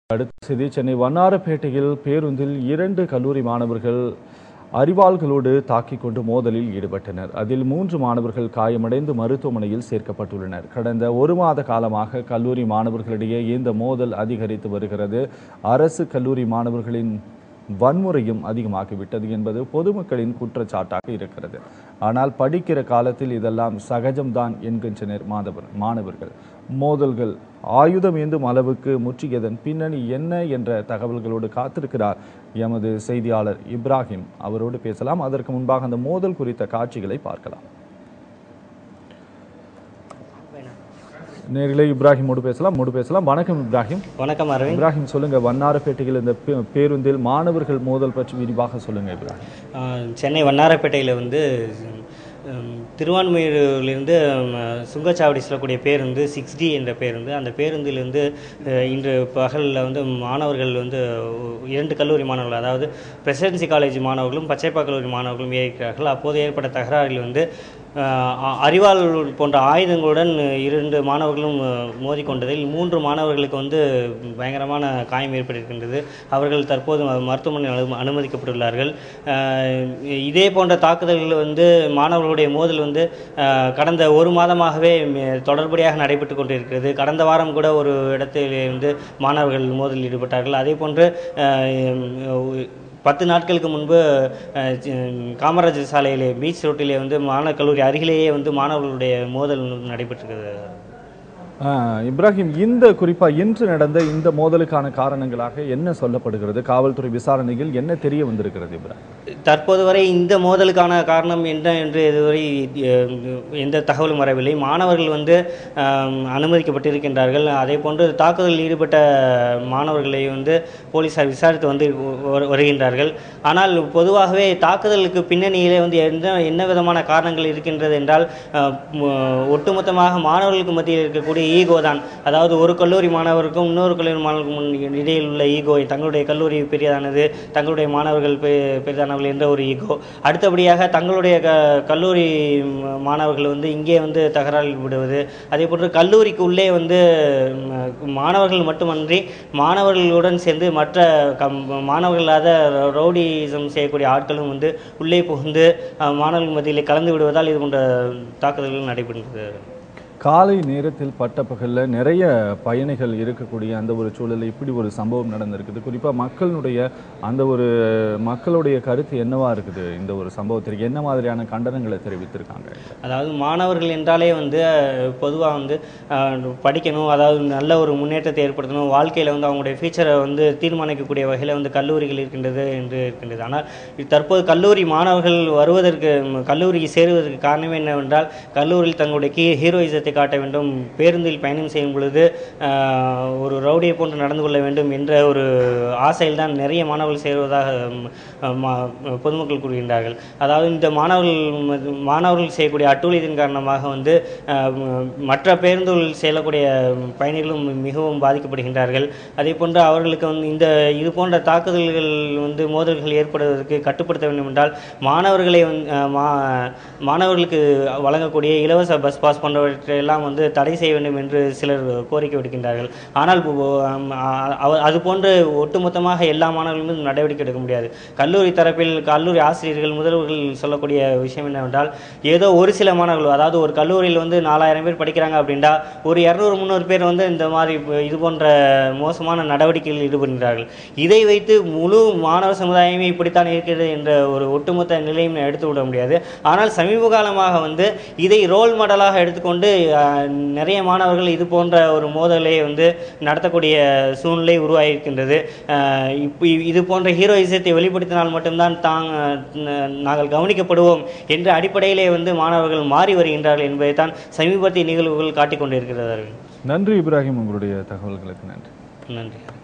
அடுத்த செய்தி சென்னை வண்ணாரப்பேட்டையில் பேருந்தில் இரண்டு கல்லூரி மாணவர்கள் அரிவாள்களோடு தாக்கிக் கொண்டு மோதலில் ஈடுபட்டனர் அதில் மூன்று மாணவர்கள் காயமடைந்து மருத்துவமனையில் சேர்க்கப்பட்டுள்ளனர் கடந்த ஒரு மாத காலமாக கல்லூரி மாணவர்களிடையே இந்த மோதல் அதிகரித்து வருகிறது அரசு கல்லூரி மாணவர்களின் வன்முறையும் அதிகமாகிவிட்டது என்பது பொதுமக்களின் குற்றச்சாட்டாக இருக்கிறது ஆனால் படிக்கிற காலத்தில் இதெல்லாம் சகஜம்தான் என்கின்றனர் மாணவர் மாணவர்கள் மோதல்கள் ஆயுதம் ஏந்தும் அளவுக்கு முற்றியதன் பின்னணி என்ன என்ற தகவல்களோடு காத்திருக்கிறார் எமது செய்தியாளர் இப்ராஹிம் அவரோடு பேசலாம் அதற்கு முன்பாக அந்த மோதல் குறித்த காட்சிகளை பார்க்கலாம் நேரிலே இப்ராஹிமோடு பேசலாம் மோடு பேசலாம் வணக்கம் இப்ராஹிம் வணக்கம் அரவிந்த் இப்ராஹிம் சொல்லுங்க வண்ணாரப்பேட்டையில் இந்த பே- பேருந்தில் மாணவர்கள் மோதல் பற்றி விரிவாக சொல்லுங்க இப்ராஹிம் ஆஹ் சென்னை வண்ணாரப்பேட்டையில் வந்து ஹம், திருவான்மையூரிலிருந்து ஹம், சுங்கச்சாவடி செல்லக்கூடிய பேருந்து சிக்ஸ் டி என்ற பேருந்து அந்த பேருந்திலிருந்து அஹ், இன்று பகலில் வந்து மாணவர்கள் வந்து இரண்டு கல்லூரி மாணவர்கள் அதாவது பிரசிடென்சி காலேஜ் மாணவர்களும் பச்சைப்பா கல்லூரி மாணவர்களும் ஏறிக்கிறார்கள் அப்போது ஏற்பட்ட தகராறில் வந்து ஆஹ், அ- அரிவாள் போன்ற ஆயுதங்களுடன் இரண்டு மாணவர்களும் அஹ், மோதிக்கொண்டதில் மூன்று மாணவர்களுக்கு வந்து பயங்கரமான காயம் ஏற்பட்டிருக்கின்றது அவர்கள் தற்போது ம- மருத்துவமனையில் அனு அனுமதிக்கப்பட்டுள்ளார்கள் ஆஹ், இதே போன்ற தாக்குதல்கள் வந்து மாணவர்களுடைய மோதல் வந்து ஆஹ், கடந்த ஒரு மாதமாகவே மே- தொடர்படியாக நடைபெற்று கொண்டிருக்கிறது கடந்த வாரம் கூட ஒரு இடத்தில் வந்து மாணவர்கள் மோதலில் ஈடுபட்டார்கள் அதே போன்று ஆஹ், பத்து நாட்களுக்கு முன்பு அஹ், சி- காமராஜர் சாலையிலே பீச் ரோட்டிலே வந்து மாணவர் கல்லூரி அருகிலேயே வந்து மாணவர்களுடைய மோதல் நடைபெற்றிருக்கிறது ஆ, இப்ராஹிம் இந்த குறிப்பா இன்று நடந்த இந்த மோதலுக்கான காரணங்களாக என்ன சொல்லப்படுகிறது காவல்துறை விசாரணையில் என்ன தெரிய வந்திருக்கிறது இப்ராஹிம் தற்போது வரை இந்த மோதலுக்கான காரணம் என்ன என்று இதுவரை அஹ், எந்த தகவலும் வரவில்லை மாணவர்கள் வந்து ஆம், அனுமதிக்கப்பட்டிருக்கின்றார்கள் அதே போன்று தாக்குதலில் ஈடுபட்ட மாணவர்களை வந்து போலீசார் விசாரித்து வந்து வரு- வருகின்றார்கள் ஆனால் பொதுவாகவே தாக்குதலுக்கு பின்னணியிலே வந்து என்ன என்ன விதமான காரணங்கள் இருக்கின்றது என்றால் அஹ், ம- ஒட்டுமொத்தமாக மாணவர்களுக்கு மத்தியில் இருக்கக்கூடிய ஈகோ தான் அதாவது ஒரு கல்லூரி மாணவருக்கும் இன்னொரு கல்லூரி மாணவருக்கும் இடையில் உள்ள ஈகோ தங்களுடைய கல்லூரி பெரியதானது தங்களுடைய மாணவர்கள் பெ- பெரிதானவர்கள் என்ற ஒரு ஈகோ அடுத்தபடியாக தங்களுடைய க கல்லூரி ம- மாணவர்கள் வந்து இங்கே வந்து தகராறில் விடுவது அதே போன்று கல்லூரிக்கு உள்ளே வந்து ம், மாணவர்கள் மட்டுமன்றி மாணவர்களுடன் சேர்ந்து மற்ற கம் மாணவர்கள் இல்லாத ரவுடிசம் செய்யக்கூடிய ஆட்களும் வந்து உள்ளே புகுந்து அஹ், மாணவர்கள் மத்தியிலே கலந்து விடுவதால் இது போன்ற தாக்குதல்கள் நடைபெறுகிறது காலை நேரத்தில் பட்டப்பகல்ல நிறைய பயணிகள் இருக்கக்கூடிய அந்த ஒரு சூழலில் இப்படி ஒரு சம்பவம் நடந்திருக்குது குறிப்பா மக்களுடைய அந்த ஒரு மக்களுடைய கருத்து என்னவா இருக்குது இந்த ஒரு சம்பவத்திற்கு என்ன மாதிரியான கண்டனங்களை தெரிவித்திருக்காங்க அதாவது மாணவர்கள் என்றாலே வந்து பொதுவாக வந்து அஹ், படிக்கணும் அதாவது நல்ல ஒரு முன்னேற்றத்தை ஏற்படுத்தணும் வாழ்க்கையில் வந்து அவங்களுடைய ஃபியூச்சரை வந்து தீர்மானிக்கக்கூடிய வகையில் வந்து கல்லூரிகள் இருக்கின்றது என்று இருக்கின்றது ஆனால் இது தற்போது கல்லூரி மாணவர்கள் வருவதற்கு ம், கல்லூரிக்கு சேருவதற்கு காரணமே என்னவென்றால் கல்லூரியில் தங்களுடைய கீ ஹீரோயிசத்தை காட்ட வேண்டும் பேருந்தில் பயணம் செய்யும் பொழுது அஹ், ஒரு ரவுடியை போன்று நடந்து கொள்ள வேண்டும் என்ற ஒரு ஆசையில் தான் நிறைய மாணவர்கள் சேருவதாக ம், மா- பொதுமக்கள் கூறுகின்றார்கள் அதாவது இந்த மாணவர்கள் ம- மாணவர்கள் செய்யக்கூடிய அட்டூழியத்தின் காரணமாக வந்து அஹ், ம- மற்ற பேருந்துகளில் செல்லக்கூடிய பயணிகளும் மிகவும் பாதிக்கப்படுகின்றார்கள் அதே போன்று அவர்களுக்கு வந்து இந்த இது போன்ற தாக்குதல்கள் வந்து மோதல்கள் ஏற்படுவதற்கு கட்டுப்படுத்த வேண்டும் என்றால் மாணவர்களை வந்து அஹ், மா மாணவர்களுக்கு வழங்கக்கூடிய இலவச பஸ் பாஸ் போன்றவற்றை எல்லாம் வந்து தடை செய்ய வேண்டும் என்று சிலர் கோரிக்கை விடுக்கின்றார்கள் ஆனால் இப்போ, அம், அ- அவ- அது போன்று ஒட்டுமொத்தமாக எல்லா மாணவர்களும் மீதும் நடவடிக்கை எடுக்க முடியாது கல்லூரி தரப்பில் கல்லூரி ஆசிரியர்கள் முதல்வர்கள் சொல்லக்கூடிய விஷயம் என்னவென்றால் ஏதோ ஒரு சில மாணவர்கள் அதாவது ஒரு கல்லூரியில் வந்து நாலாயிரம் பேர் படிக்கிறாங்க அப்படின்னா ஒரு இரநூறு முந்நூறு பேர் வந்து இந்த மாதிரி இப்ப இது போன்ற மோசமான நடவடிக்கைகளில் ஈடுபடுகிறார்கள் இதை வைத்து முழு மாணவ சமுதாயமே இப்படித்தான் இருக்கிறது என்ற ஒரு ஒட்டுமொத்த நிலையும் எடுத்து விட முடியாது ஆனால் சமீப காலமாக வந்து இதை ரோல் மாடலாக எடுத்துக்கொண்டு அஹ், நிறைய மாணவர்கள் இது போன்ற ஒரு மோதலை வந்து நடத்தக்கூடிய சூழ்நிலை உருவாகியிருக்கின்றது அஹ், இப்போ இது போன்ற ஹீரோயிசத்தை வெளிப்படுத்தினால் மட்டும்தான் தாங்க ந- நாங்கள் கவனிக்கப்படுவோம் என்ற அடிப்படையிலே வந்து மாணவர்கள் மாறி வருகின்றார்கள் என்பதை தான் சமீபத்திய நிகழ்வுகள் காட்டிக் கொண்டிருக்கிறார்கள் நன்றி இப்ராஹிம் உங்களுடைய தகவல்களுக்கு நன்றி நன்றி